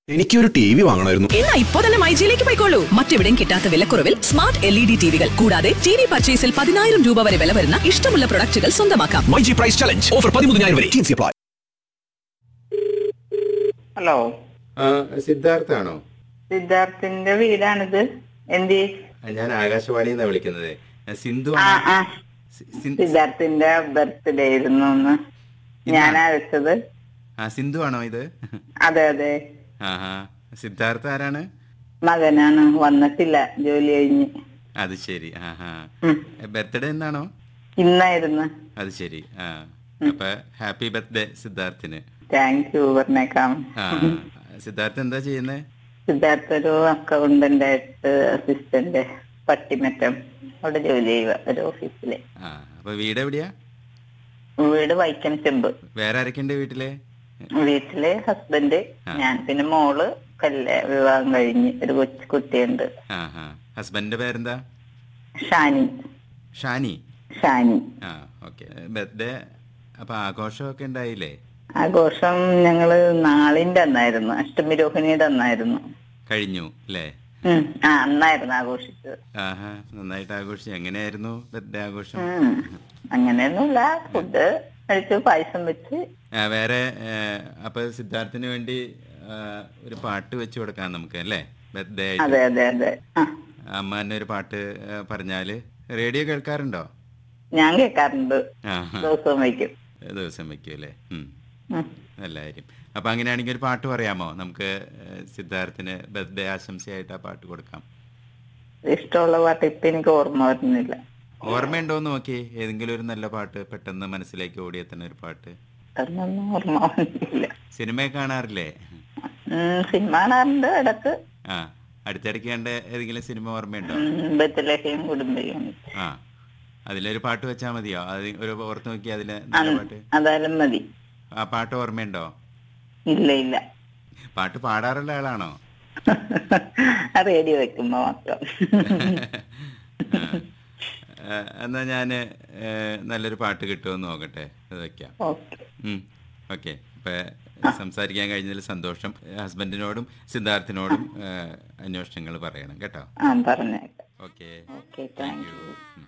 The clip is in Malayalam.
എനിക്കൊരു ടി വി വാങ്ങണമായിരുന്നു എന്നാ ഇപ്പോ തന്നെ മൈജിയിലേക്ക് പോയിക്കോളൂ മറ്റെവിടെയും കിട്ടാത്ത വിലക്കുറവിൽ സ്മാർട്ട് എൽ ഇ ഡി ടിവികൾ കൂടാതെ ടി വി പർച്ചേസിൽ പതിനായിരം രൂപ വരെ വില വരുന്ന ഇഷ്ടമുള്ള പ്രൊഡക്റ്റുകൾ സ്വന്തമാക്കാം my G prize challenge offer പതിമൂന്നായിരം വരെ ടീംസി അപ്ലൈ ഹലോ ആ സിദ്ധാർത്ഥാണോ സിദ്ധാർത്ഥിന്റെ വീടാണിത് എന്തി ഞാൻ ആകാശവാണിയിൽ നിന്നാണ് വിളിക്കുന്നത് സിന്ധു ആ ആണോ? ആ സി- സിൻ- സിദ്ധാർത്ഥിന്റെ ബർത്ത്ഡേ ആയിരുന്നു ഒന്ന് ഞാനാ വെച്ചത് ആ സിന്ധു ആണോ ഇത് അതെ അതെ ആഹാ സിദ്ധാർത്ഥ ആരാണ് മകനാണ് വന്നിട്ടില്ല ജോലി കഴിഞ്ഞ് അത് ശരി ആഹാ ഉം. ബർത്ത്ഡേ എന്നാണോ ഇന്നായിരുന്നു അത് ശരി ആ അപ്പൊ ഹാപ്പി ബർത്ത്ഡേ സിദ്ധാർത്ഥിന് താങ്ക് യു പറഞ്ഞേക്കാം ആ സിദ്ധാർത്ഥ എന്താ ചെയ്യുന്നേ സിദ്ധാർത്ഥ ഒരു അക്കൗണ്ടന്റ് ആയിട്ട് അസിസ്റ്റന്റ് പട്ടിമറ്റം അവിടെ ജോലി ചെയ്യുക ഒരു ഓഫീസില് ആ അപ്പൊ വീട് എവിടെയാ വീട് വൈക്കം ചെമ്പ് വേറെ ആരൊക്കെയുണ്ട് വീട്ടില് വീട്ടില് ഹസ്ബൻഡ് ഞാൻ പിന്നെ മോള് കല്യ വിവാഹം കഴിഞ്ഞ് ഒരു കൊച്ചു കുട്ടിയുണ്ട് ആഹാ ഹസ്ബൻഡിന്റെ പേരെന്താ ഷാനി ഷാനി ഷാനി ആ ഓക്കെ ബർത്ത്ഡേ അപ്പൊ ആഘോഷമൊക്കെ ഉണ്ടായില്ലേ ആഘോഷം ഞങ്ങള് നാളിന്റെ അന്നായിരുന്നു അഷ്ടമി രോഹിണിയുടെ അന്നായിരുന്നു കഴിഞ്ഞു അല്ലേ ഉം. ആ അന്നായിരുന്നു ആഘോഷിച്ചത് ആഹാ നന്നായിട്ട് ആഘോഷിച്ചു എങ്ങനെയായിരുന്നു ബർത്ത്ഡേ ആഘോഷം ഉം. അങ്ങനെയൊന്നുമില്ല ഫുഡ് കഴിച്ചു പായസം വെച്ച് ആ, വേറെ ഏ, അപ്പൊ സിദ്ധാർത്ഥിന് വേണ്ടി ആ, ഒരു പാട്ട് വെച്ചു കൊടുക്കാം നമുക്ക് അല്ലേ ബർത്ത്ഡേ ആയിട്ട് അതെ അതെ അതെ ആ അമ്മ തന്നെ ഒരു പാട്ട് ഏ, പറഞ്ഞാല് റേഡിയോ കേൾക്കാറുണ്ടോ ഞാൻ കേൾക്കാറുണ്ട് ആഹാ ദിവസവും വയ്ക്കും ദിവസം വെക്കും അല്ലേ ഉം. ഉം. നല്ല കാര്യം അപ്പൊ അങ്ങനെയാണെങ്കിൽ ഒരു പാട്ട് പറയാമോ നമുക്ക് ഏ, സിദ്ധാർത്ഥിന് ബർത്ത്ഡേ ആശംസയായിട്ട് ആ പാട്ട് കൊടുക്കാം ഇഷ്ടമുള്ള പാട്ട് ഇപ്പൊ എനിക്ക് ഓർമ്മ വരുന്നില്ല ഓർമ്മയുണ്ടോ എന്ന് നോക്കി ഏതെങ്കിലും ഒരു നല്ല പാട്ട് പെട്ടെന്ന് മനസ്സിലേക്ക് ഓടിയെത്തുന്ന ഒരു പാട്ട് അതൊന്നും ഓർമ്മ വരുന്നില്ല സിനിമയെ കാണാറില്ലേ ഉം, സിനിമ കാണാറുണ്ട് ഇടക്ക് ആ അടുത്തിടയ്ക്ക് കണ്ട ഏതെങ്കിലും സിനിമ ഓർമ്മയുണ്ടോ ഉം, ബത്തലഹയും കുടുംബയും ആ അതിലൊരു പാട്ട് വെച്ചാൽ മതിയോ അത് ഒരു ഓർത്ത് നോക്കി അതിലെ നല്ല പാട്ട് അതായാലും മതി ആ പാട്ട് ഓർമ്മയുണ്ടോ ഇല്ല ഇല്ല പാട്ട് പാടാറുള്ള ആളാണോ ആ റേഡിയോ വെക്കുമ്പോ മാത്രം ആ, എന്നാ ഞാൻ നല്ലൊരു പാട്ട് കിട്ടുമെന്ന് നോക്കട്ടെ അത് വെക്കാം ഓക്കെ ഓക്കെ അപ്പൊ സംസാരിക്കാൻ കഴിഞ്ഞതിൽ സന്തോഷം ഹസ്ബൻഡിനോടും സിദ്ധാർത്ഥിനോടും ഏ, അന്വേഷണങ്ങൾ പറയണം കേട്ടോ ആ പറഞ്ഞേക്കാം ഓക്കെ ഓക്കെ താങ്ക് യു ഉം.